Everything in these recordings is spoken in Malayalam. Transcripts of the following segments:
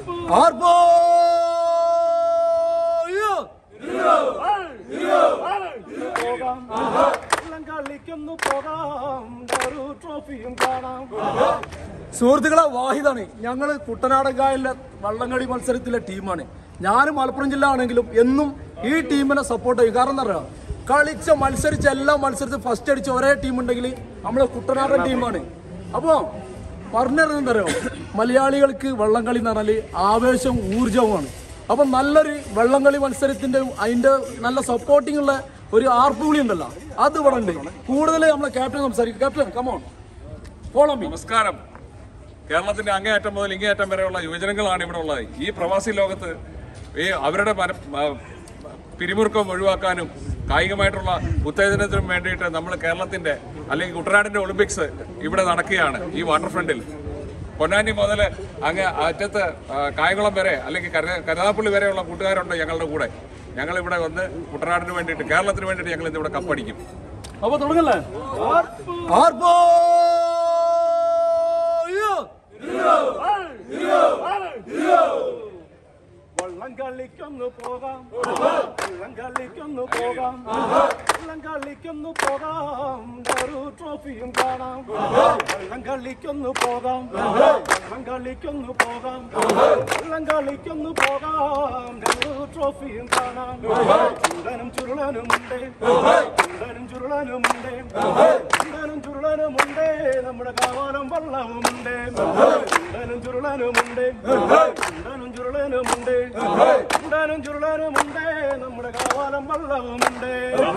ആർപ്പോ പോകാം വെള്ളം കളിക്കൊന്നു പോകാം ഒരു ട്രോഫിയും കാണാം സുഹൃത്തുക്കളെ വാഹിദാണ് ഞങ്ങൾ കുട്ടനാടൻകായലിലെ വള്ളംകളി മത്സരത്തിലെ ടീമാണ് ഞാനും മലപ്പുറം ജില്ല ആണെങ്കിലും എന്നും ഈ ടീമിനെ സപ്പോർട്ട് ചെയ്യും കാരണം എന്താ പറയുക കളിച്ച മത്സരിച്ച എല്ലാ മത്സരത്തിൽ ഫസ്റ്റ് അടിച്ച ഒരേ ടീം ഉണ്ടെങ്കിൽ നമ്മളെ കുട്ടനാടൻ ടീമാണ് അപ്പോൾ പറഞ്ഞത് എന്താ പറയുക മലയാളികൾക്ക് വള്ളംകളി എന്ന് പറഞ്ഞാൽ ആവേശം ഊർജവുമാണ് അപ്പം നല്ലൊരു വള്ളംകളി മത്സരത്തിന്റെ അതിന്റെ നല്ല സപ്പോർട്ടിംഗ് ഉള്ള ഒരു ആർപ്പുവിളി ഉണ്ടല്ലോ അത് ഇവിടെ ഉണ്ട് കൂടുതൽ നമ്മളെ ക്യാപ്റ്റൻ സംസാരിക്കും ക്യാപ്റ്റൻ കമോൺ ഫോളോ മീ നമസ്കാരം കേരളത്തിന്റെ അങ്ങേയറ്റം മുതൽ ഇങ്ങേയറ്റം വരെയുള്ള യുവജനങ്ങളാണ് ഇവിടെ ഉള്ളത് ഈ പ്രവാസി ലോകത്ത് ഈ അവരുടെ മന- മ- പിരിമുറുക്കം ഒഴിവാക്കാനും കായികമായിട്ടുള്ള ഉത്തേജനത്തിനും വേണ്ടിയിട്ട് നമ്മൾ കേരളത്തിന്റെ അല്ലെങ്കിൽ കുട്ടനാടിന്റെ ഒളിമ്പിക്സ് ഇവിടെ നടക്കുകയാണ് ഈ വാട്ടർ ഫ്രണ്ടിൽ പൊന്നാനി മുതൽ അങ്ങ് അറ്റത്ത് ആ, കായംകുളം വരെ അല്ലെങ്കിൽ കരുനാ- കരുനാഗപ്പള്ളി വരെയുള്ള കൂട്ടുകാരുണ്ട് ഞങ്ങളുടെ കൂടെ ഞങ്ങൾ ഇവിടെ വന്ന് കുട്ടനാടിന് വേണ്ടിയിട്ട് കേരളത്തിന് വേണ്ടിയിട്ട് ഞങ്ങൾ ഇന്ന് ഇവിടെ കപ്പടിക്കും അപ്പൊ തുടങ്ങല്ലേ ആർപ്പോ വള്ളം കളിക്കൊന്നു പോകാം വള്ളം കളിക്കൊന്നു പോകാം വള്ളം കളിക്കൊന്നു പോകാം ഒരു ട്രോഫിയും കാണാം വള്ളം കളിക്കൊന്നു പോകാം വള്ളം കളിക്കൊന്നു പോകാം വള്ളം കളിക്കൊന്നു പോകാം ഒരു ട്രോഫിയും കാണാം ചുണ്ടനും ചുരുളനുമുണ്ട് ചുണ്ടനും ചുരുളനുമുണ്ട് ചുണ്ടനും ചുരുളനുമുണ്ട് നമ്മുടെ കാവാലം വള്ളവുമുണ്ട് ചുണ്ടനും ചുരുളനുമുണ്ട് ചുണ്ടനും ചുരുളനുമുണ്ട് ചുണ്ടനും ചുരുളനുമുണ്ട് നമ്മുടെ കാവാലം വള്ളവുമുണ്ട്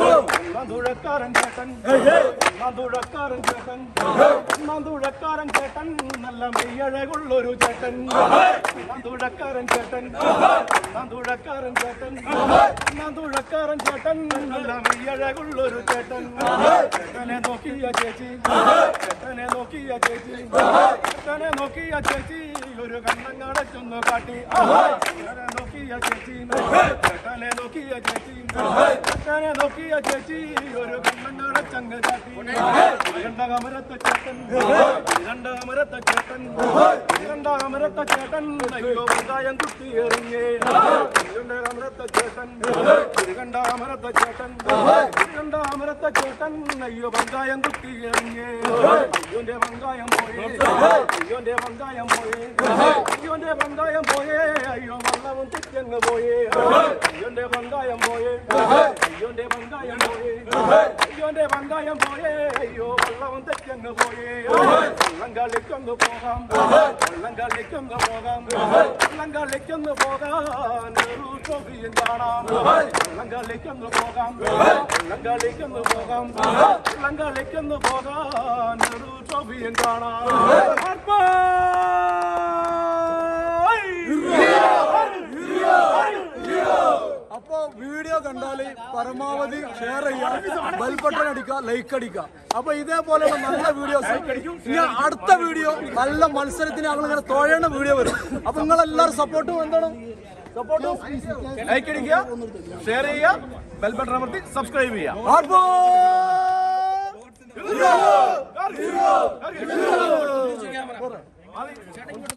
തുഴക്കാരൻ ചേട്ടൻ തുഴക്കാരൻ ചേട്ടൻ തുഴക്കാരൻ ചേട്ടൻ നല്ല മെയ്യഴകുള്ളൊരു ചേട്ടൻ തുഴക്കാരൻ ചേട്ടൻ തുഴക്കാരൻ ചേട്ടൻ തുഴക്കാരൻ ചേട്ടൻ നല്ല മെയ്യഴകുള്ളൊരു ചേട്ടൻ ചേട്ടനെ നോക്കിയ ചേച്ചി ചേട്ടനെ നോക്കിയ ചേച്ചി ചേട്ടനെ നോക്കിയ ചേച്ചി ഒരു കണ്ണങ്ങടച്ചൊന്ന് കാട്ടി ചേട്ടനെ നോക്കിയ ചേച്ചി ചേട്ടനെ നോക്കിയ ചേച്ചി ചേട്ടനെ നോക്കിയ ചേച്ചി ഒരു കണ്ണങ്ങടച്ചങ്ങ് കാട്ടി രണ്ട കമരത്ത ചേട്ടൻ രണ്ട കമരത്ത ചേട്ടൻ രണ്ട കമരത്ത ചേട്ടൻ അയ്യോ വെങ്കായം കുത്തി എറിഞ്ഞേ രണ്ട കമരത്ത ചേട്ടൻ കണ്ട അമരത്ത ചേട്ടൻ കണ്ട അമരത്ത ചേട്ടൻ അയ്യോ വെങ്കായം കുത്തി എറിഞ്ഞേ അയ്യോന്റെ വെങ്കായം പോയേ അയ്യോന്റെ വെങ്കായം പോയേ അയ്യോന്റെ വെങ്കായം പോയേ അയ്യോ വള്ളവും തെറ്റങ്ങ് പോയേ അയ്യോന്റെ വെങ്കായം പോയേ അയ്യോന്റെ വെങ്കായം പോയേ അയ്യോന്റെ വെങ്കായം പോയേ അയ്യോ വള്ളവും തെറ്റങ്ങ് പോയേ വള്ളം കളിക്കൊന്ന് പോകാം വള്ളം കളിക്കൊന്ന് പോകാം വള്ളം കളിക്കൊന്ന് പോകാൻ ഒരു ട്രോഫിയും കാണാം വള്ളം കളിക്കൊന്ന് പോകാം വള്ളം കളിക്കൊന്ന് പോകാം വള്ളം കളിക്കൊന്ന് പോകാൻ ഒരു ട്രോഫിയും കാണാം അപ്പൊ വീഡിയോ കണ്ടാല് പരമാവധി ഷെയർ ചെയ്യുക ബെൽ ബട്ടൺ അടിക്കുക ലൈക്ക് അടിക്കുക അപ്പൊ ഇതേപോലെയുള്ള നല്ല വീഡിയോസ് ഇനി അടുത്ത വീഡിയോ നല്ല മത്സരത്തിന് ഞങ്ങൾ ഇങ്ങനെ തോഴേണ്ട വീഡിയോ വരും അപ്പൊ നിങ്ങൾ എല്ലാവരും സപ്പോർട്ടും എന്താണ് സപ്പോർട്ടും ലൈക്ക് അടിക്കുക ഷെയർ ചെയ്യുക ബെൽ ബട്ടൺ അമർത്തി സബ്സ്ക്രൈബ് ചെയ്യുക ആർപ്പോ